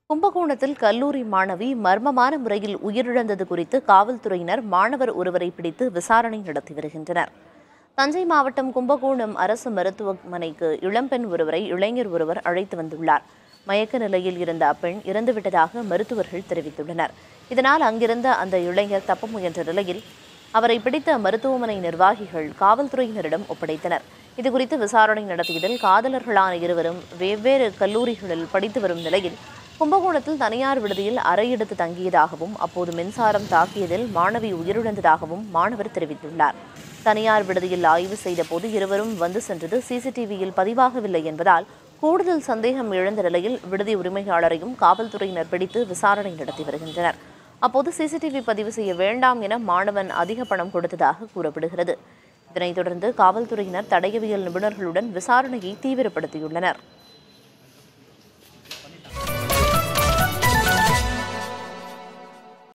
கும்பகோணத்தில் கல்லூரி மாணவி மர்மமான முறையில் உயிரிழந்தது குறித்து காவல்துறையினர் மாணவர் ஒருவரை பிடித்து விசாரணை நடத்தி வருகின்றனர் தஞ்சை மாவட்டம் கும்பகோணம் அரசு மருத்துவமனைக்கு இளம்பெண் ஒருவரை இளைஞர் ஒருவர் அழைத்து வந்துள்ளார் மயக்க நிலையில் இருந்த அப்பெண் இறந்துவிட்டதாக மருத்துவர்கள் தெரிவித்துள்ளனர் இதனால் அங்கிருந்த அந்த இளைஞர் தப்ப முயன்ற நிலையில் அவரை பிடித்த மருத்துவமனை நிர்வாகிகள் காவல்துறையினரிடம் ஒப்படைத்தனர் இதுகுறித்து விசாரணை நடத்தியதில் காதலர்களான இருவரும் வெவ்வேறு கல்லூரிகளில் படித்து வரும் நிலையில் கும்பகோணத்தில் தனியார் விடுதியில் அறை எடுத்து தங்கியதாகவும் அப்போது மின்சாரம் தாக்கியதில் மாணவி உயிரிழந்ததாகவும் மாணவர் தெரிவித்துள்ளார் தனியார் விடுதியில் ஆய்வு செய்தபோது இருவரும் வந்து சென்றது சிசிடிவியில் பதிவாகவில்லை என்பதால் கூடுதல் சந்தேகம் எழுந்த நிலையில் விடுதி உரிமையாளரையும் காவல்துறையினர் பிடித்து விசாரணை நடத்தி வருகின்றனர் அப்போது சிசிடிவி பதிவு செய்ய வேண்டாம் என மாணவன் அதிக பணம் கொடுத்ததாக கூறப்படுகிறது இதனைத் தொடர்ந்து காவல்துறையினர் தடயவியல் நிபுணர்களுடன் விசாரணையை தீவிரப்படுத்தியுள்ளனர்